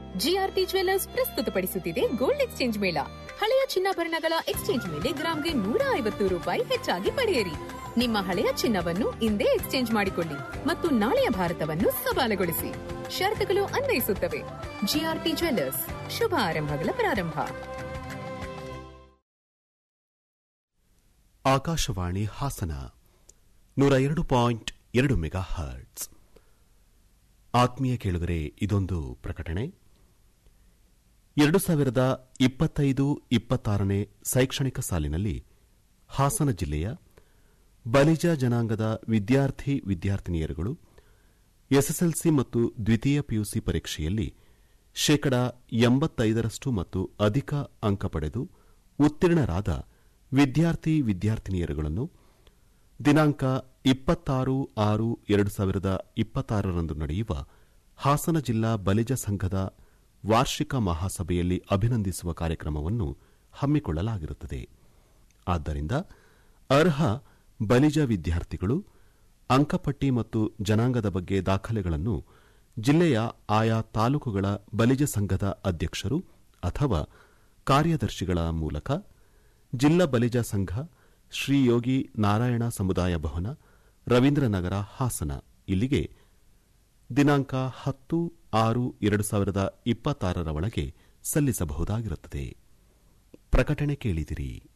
GRT jewellers ಪ್ರಸ್ತುತಪಡಿಸುತ್ತಿದೆ gold exchange ಮೇಳ ಹಳೆಯ ಚಿನ್ನಾಭರಣಗಳ ಎಕ್ಸ್ಚೇಂಜ್ ಮೇಲೆ ಗ್ರಾಂಗೆ ನೂರ ಐವತ್ತು ರೂಪಾಯಿ ಹೆಚ್ಚಾಗಿ ಪಡೆಯಿರಿ ನಿಮ್ಮ ಹಳೆಯ ಚಿನ್ನವನ್ನು ಇಂದೇ ಎಕ್ಸ್ಚೇಂಜ್ ಮಾಡಿಕೊಳ್ಳಿ ಮತ್ತು ನಾಳೆಯ ಭಾರತವನ್ನು ಸವಾಲುಗೊಳಿಸಿ ಷರತ್ತುಗಳು ಅನ್ವಯಿಸುತ್ತವೆ ಜಿಆರ್ಟಿ ಜ್ವೆಲ್ಲರ್ಸ್ ಶುಭ ಆರಂಭಗಳ ಪ್ರಾರಂಭ ಆಕಾಶವಾಣಿ ಹಾಸನ ನೂರ ಎರಡು ಪಾಯಿಂಟ್ ಎರಡು ಮೆಗಾ ಹರ್ಟ್ಸ್ ಆತ್ಮೀಯ ಕೇಳುಗರೆ ಇದೊಂದು ಪ್ರಕಟಣೆ ಎರಡು ಸಾವಿರದ ಇಪ್ಪತ್ತೈದು ಇಪ್ಪತ್ತಾರನೇ ಶೈಕ್ಷಣಿಕ ಸಾಲಿನಲ್ಲಿ ಹಾಸನ ಜಿಲ್ಲೆಯ ಬಲಿಜ ಜನಾಂಗದ ವಿದ್ಯಾರ್ಥಿ ವಿದ್ಯಾರ್ಥಿನಿಯರುಗಳು ಎಸ್ಎಸ್ಎಲ್ಸಿ ಮತ್ತು ದ್ವಿತೀಯ ಪಿಯುಸಿ ಪರೀಕ್ಷೆಯಲ್ಲಿ ಶೇಕಡ ಎಂಬತ್ತೈದರಷ್ಟು ಮತ್ತು ಅಧಿಕ ಅಂಕ ಪಡೆದು ಉತ್ತೀರ್ಣರಾದ ವಿದ್ಯಾರ್ಥಿ ವಿದ್ಯಾರ್ಥಿನಿಯರುಗಳನ್ನು ದಿನಾಂಕ ಇಪ್ಪತ್ತಾರು ಆರು ಎರಡು ಸಾವಿರದ ಇಪ್ಪತ್ತಾರರಂದು ನಡೆಯುವ ಹಾಸನ ಜಿಲ್ಲಾ ಬಲಿಜ ಸಂಘದ ವಾರ್ಷಿಕ ಮಹಾಸಭೆಯಲ್ಲಿ ಅಭಿನಂದಿಸುವ ಕಾರ್ಯಕ್ರಮವನ್ನು ಹಮ್ಮಿಕೊಳ್ಳಲಾಗಿರುತ್ತದೆ ಆದ್ದರಿಂದ ಅರ್ಹ ಬಲಿಜ ವಿದ್ಯಾರ್ಥಿಗಳು ಅಂಕಪಟ್ಟಿ ಮತ್ತು ಜನಾಂಗದ ಬಗ್ಗೆ ದಾಖಲೆಗಳನ್ನು ಜಿಲ್ಲೆಯ ಆಯಾ ತಾಲೂಕುಗಳ ಬಲಿಜ ಸಂಘದ ಅಧ್ಯಕ್ಷರು ಅಥವಾ ಕಾರ್ಯದರ್ಶಿಗಳ ಮೂಲಕ ಜಿಲ್ಲಾ ಬಲಿಜ ಸಂಘ ಶ್ರೀ ಯೋಗಿ ನಾರಾಯಣ ಸಮುದಾಯ ಭವನ ರವೀಂದ್ರನಗರ ಹಾಸನ ಇಲ್ಲಿಗೆ ದಿನಾಂಕ ಹತ್ತು ಆರು ಎರಡು ಸಾವಿರದ ಇಪ್ಪತ್ತಾರರ ಒಳಗೆ ಸಲ್ಲಿಸಬಹುದಾಗಿರುತ್ತದೆ ಪ್ರಕಟಣೆ ಕೇಳಿದಿರಿ